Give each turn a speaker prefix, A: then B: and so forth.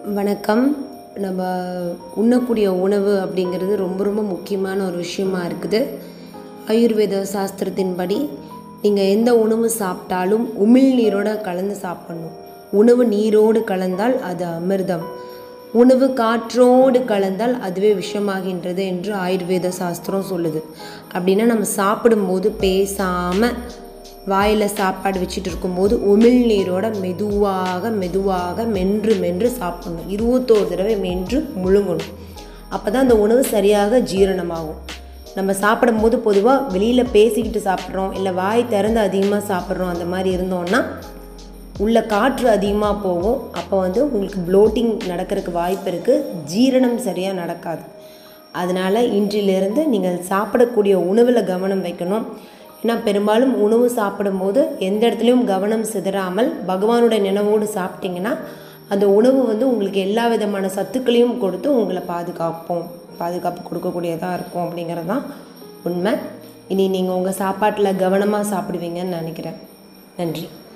A: வணக்கம் நம்ம உண்ணக்கூடிய உணவு அப்படிங்கிறது ரொம்ப ரொம்ப முக்கியமான ஒரு விஷயமா இருக்குது ஆயுர்வேத சாஸ்திரத்தின்படி நீங்கள் எந்த உணவு சாப்பிட்டாலும் உமிழ்நீரோட கலந்து சாப்பிடணும் உணவு நீரோடு கலந்தால் அது அமிர்தம் உணவு காற்றோடு கலந்தால் அதுவே விஷமாகின்றது என்று ஆயுர்வேத சாஸ்திரம் சொல்லுது அப்படின்னா நம்ம சாப்பிடும்போது பேசாமல் வாயில் சாப்பாடு வச்சுட்டு இருக்கும்போது உமிழ்நீரோட மெதுவாக மெதுவாக மென்று மென்று சாப்பிடணும் இருபத்தோரு தடவை மென்று முழுங்கணும் அப்போ தான் அந்த உணவு சரியாக ஜீரணமாகும் நம்ம சாப்பிடும்போது பொதுவாக வெளியில் பேசிக்கிட்டு சாப்பிட்றோம் இல்லை வாய் திறந்து அதிகமாக சாப்பிட்றோம் அந்த மாதிரி இருந்தோம்னா உள்ள காற்று அதிகமாக போகும் அப்போ வந்து உங்களுக்கு ப்ளோட்டிங் நடக்கிறதுக்கு வாய்ப்பு இருக்குது ஜீரணம் சரியாக நடக்காது அதனால் இன்றிலிருந்து நீங்கள் சாப்பிடக்கூடிய உணவில் கவனம் வைக்கணும் ஏன்னா பெரும்பாலும் உணவு சாப்பிடும்போது எந்த இடத்துலையும் கவனம் சிதறாமல் பகவானுடைய நினைவோடு சாப்பிட்டீங்கன்னா அந்த உணவு வந்து உங்களுக்கு எல்லா விதமான சத்துக்களையும் கொடுத்து உங்களை பாதுகாப்போம் பாதுகாப்பு கொடுக்கக்கூடியதாக இருக்கும் அப்படிங்கிறது தான் உண்மை இனி நீங்கள் உங்கள் சாப்பாட்டில் கவனமாக சாப்பிடுவீங்கன்னு நினைக்கிறேன் நன்றி